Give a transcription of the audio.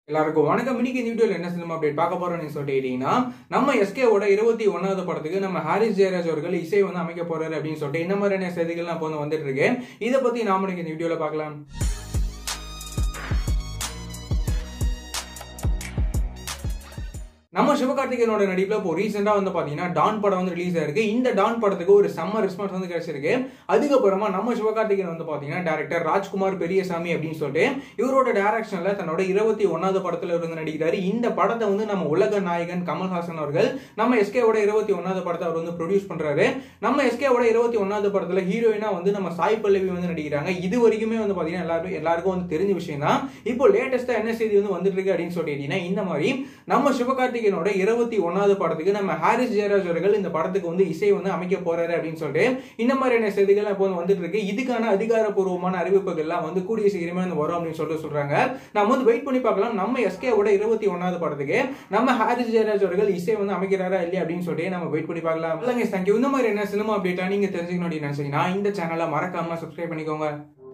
எல்லாருக்கும் வணக்கம் இன்னைக்கு இந்த வீடியோல என்ன சினிமா அப்டேட் பார்க்க போறோம்னு சொல்லிட்டீங்கன்னா நம்ம எஸ்கேவோட இருபத்தி ஒன்னாவது படத்துக்கு நம்ம ஹாரிஸ் ஜெயராஜ் அவர்கள் இசை வந்து அமைக்க போறாரு அப்படின்னு சொல்லிட்டு இந்த மாதிரியான செய்திகள் நான் இப்போ வந்து வந்துட்டு இருக்கேன் இதை பத்தி நாம இன்னைக்கு இந்த வீடியோல பார்க்கலாம் நம்ம சிவகார்த்திகேயனோட நடிப்புல இப்போ ரீசெண்டா வந்து பாத்தீங்கன்னா டான் படம் வந்து ரிலீஸ் ஆயிருக்கு இந்த டான் படத்துக்கு ஒரு செம்ம ரெஸ்பான்ஸ் வந்து கிடைச்சிருக்கு அதுக்கப்புறமா நம்ம சிவகார்த்திகேயன் வந்து பாத்தீங்கன்னா டேரக்டர் ராஜ்குமார் பெரியசாமி அப்படின்னு சொல்லிட்டு இவரோட டைரக்ஷன்ல தன்னோட இருபத்தி ஒன்னாவது படத்துல இருந்து நடிக்கிறாரு இந்த படத்தை வந்து நம்ம உலக நாயகன் கமல்ஹாசன் அவர்கள் நம்ம எஸ்கேவோட இருபத்தி ஒன்னாவது படத்தை அவர் வந்து ப்ரொடியூஸ் பண்றாரு நம்ம எஸ்கேவோட இருபத்தி ஒன்னாவது படத்துல ஹீரோயினா வந்து நம்ம சாய் பல்லவி வந்து நடிக்கிறாங்க இது வரைக்குமே வந்து பாத்தீங்கன்னா எல்லாரும் எல்லாருக்கும் வந்து தெரிஞ்ச விஷயம் தான் இப்போ லேட்டஸ்டா என்ன செய்தி வந்து வந்துட்டு இருக்கு அப்படின்னு சொல்லிட்டீங்கன்னா இந்த மாதிரி நம்ம சிவகார்த்திகேயனோட இருபத்தி ஒன்னாவது படத்துக்கு நம்ம ஹாரிஸ் ஜெயராஜ் அவர்கள் இந்த படத்துக்கு வந்து இசை வந்து அமைக்க போறாரு அப்படின்னு சொல்லிட்டு இந்த மாதிரியான செய்திகள் இப்போ வந்து வந்துட்டு இருக்கு இதுக்கான அதிகாரப்பூர்வமான அறிவிப்புகள்லாம் வந்து கூடிய சீக்கிரமே வந்து வரும் அப்படின்னு சொல்லிட்டு சொல்றாங்க நம்ம வந்து வெயிட் பண்ணி பார்க்கலாம் நம்ம எஸ்கேவோட இருபத்தி ஒன்னாவது படத்துக்கு நம்ம ஹாரிஸ் ஜெயராஜ் அவர்கள் இசை வந்து அமைக்கிறாரா இல்லையா அப்படின்னு சொல்லிட்டு நம்ம வெயிட் பண்ணி பார்க்கலாம் இல்லைங்க தேங்க்யூ இந்த மாதிரி என்ன சினிமா அப்டேட்டா நீங்க தெரிஞ்சுக்கணும் அப்படின்னு நினைச்சீங்கன்னா இந்த சேனலை மறக்காம சப்ஸ்கிரைப் பண்ணிக்கோங்க